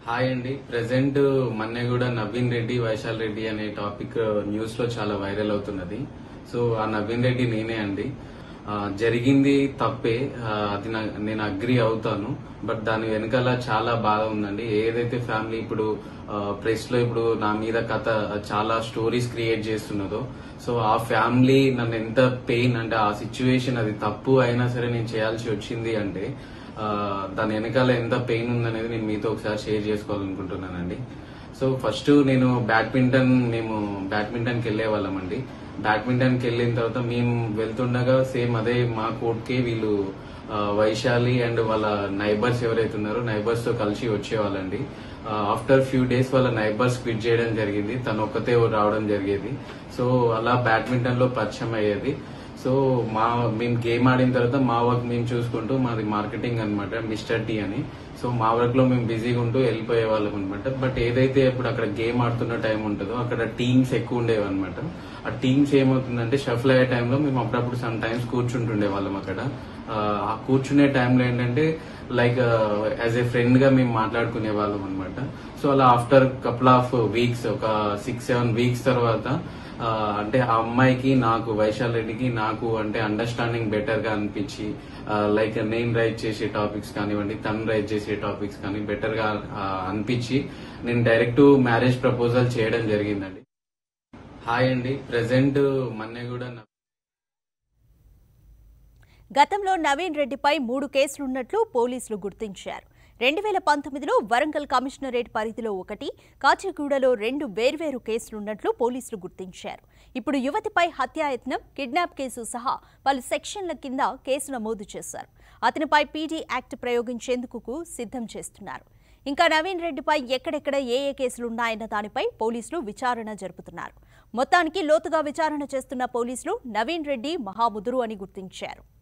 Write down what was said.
hi అండి present Manneguda Naveen Reddy Vaishali Reddy అనే topic news లో చాలా వైరల్ అవుతున్నది సో ఆ నవీన్ రెడ్డి నేనే అండి ఆ, జరిగింది తప్పే ఆ, అది నా- నేను అగ్రి అవుతాను బట్ దాని వెనకాల చాలా బాధ ఉందండి ఏదైతే ఫ్యామిలీ ఇప్పుడు ప్రెస్ లో ఇప్పుడు నా మీద కథ చాలా స్టోరీస్ క్రియేట్ చేస్తున్నదో సో ఆ ఫ్యామిలీ నన్ను ఎంత పెయిన్ అంటే ఆ సిచ్యువేషన్ అది తప్పు అయినా సరే నేను చేయాల్సి వచ్చింది అంటే ఆ, దాని వెనకాల ఎంత పెయిన్ ఉందనేది నేను మీతో ఒకసారి షేర్ చేసుకోవాలనుకుంటున్నానండి సో ఫస్ట్ నేను బ్యాడ్మింటన్ మేము బ్యాడ్మింటన్కి వెళ్ళే వాళ్ళం అండి బ్యాడ్మింటన్కి వెళ్ళిన తర్వాత మేము వెళ్తుండగా సేమ్ అదే మా కోర్ట్కి వీళ్ళు ఆ, వైశాలి అండ్ వాళ్ళ నైబర్స్ ఎవరైతే ఉన్నారో నైబర్స్ తో కలిసి వచ్చేవాళ్ళండి ఆఫ్టర్ ఫ్యూ డేస్ వాళ్ళ నైబర్స్ క్విట్ చేయడం జరిగింది తను ఒక్కతే రావడం జరిగేది సో అలా బ్యాడ్మింటన్ లో పరిచయం అయ్యేది సో మా మేము గేమ్ ఆడిన తర్వాత మా వర్క్ మేము చూసుకుంటూ మాది మార్కెటింగ్ అన్నమాట మిస్టర్ టీ అని సో మా వర్క్ లో మేము బిజీగా ఉంటూ వెళ్ళిపోయే వాళ్ళం అనమాట బట్ ఏదైతే ఇప్పుడు అక్కడ గేమ్ ఆడుతున్న టైం ఉంటుందో అక్కడ టీమ్స్ ఎక్కువ ఉండేవి అనమాట ఆ టీమ్స్ ఏమవుతుందంటే షఫల్ అయ్యే టైంలో మేము అప్పుడప్పుడు సమ్ టైమ్స్ కూర్చుంటుండే వాళ్ళం అక్కడ ఆ, ఆ కూర్చునే టైంలో ఏంటంటే లైక్ యాజ్ ఏ ఫ్రెండ్ గా మేము మాట్లాడుకునే వాళ్ళం అనమాట సో అలా ఆఫ్టర్ కపుల్ ఆఫ్ వీక్స్ ఒక సిక్స్ సెవెన్ వీక్స్ తర్వాత ఆ, అంటే ఆ అమ్మాయికి నాకు వైశాల్ రెడ్డికి నాకు అంటే అండర్స్టాండింగ్ బెటర్ గా అనిపించి లైక్ నేను రైట్ చేసే టాపిక్స్ కానివ్వండి తను రైట్ చేసే టాపిక్స్ కానీ బెటర్ గా ఆ, అనిపించి నేను డైరెక్ట్ మ్యారేజ్ ప్రపోజల్ చేయడం జరిగిందండి హాయ్ అండి ప్రెసెంట్ మన్నెగూడ గతంలో నవీన్ రెడ్డిపై మూడు కేసులున్నట్లు పోలీసులు గుర్తించారు రెండు వేల పంతొమ్మిదిలో వరంగల్ కమిషనరేట్ పరిధిలో ఒకటి కాచిగూడలో రెండు వేర్వేరు కేసులున్నట్లు పోలీసులు గుర్తించారు ఇప్పుడు యువతిపై హత్యాయత్నం కిడ్నాప్ కేసు సహా పలు సెక్షన్ల కింద కేసు నమోదు చేశారు అతనిపై పీడీ యాక్ట్ ప్రయోగించేందుకు సిద్ధం చేస్తున్నారు ఇంకా నవీన్ రెడ్డిపై ఎక్కడెక్కడ ఏ ఏ కేసులున్నాయన్న దానిపై పోలీసులు విచారణ జరుపుతున్నారు మొత్తానికి లోతుగా విచారణ చేస్తున్న పోలీసులు నవీన్ రెడ్డి మహాముదురు అని గుర్తించారు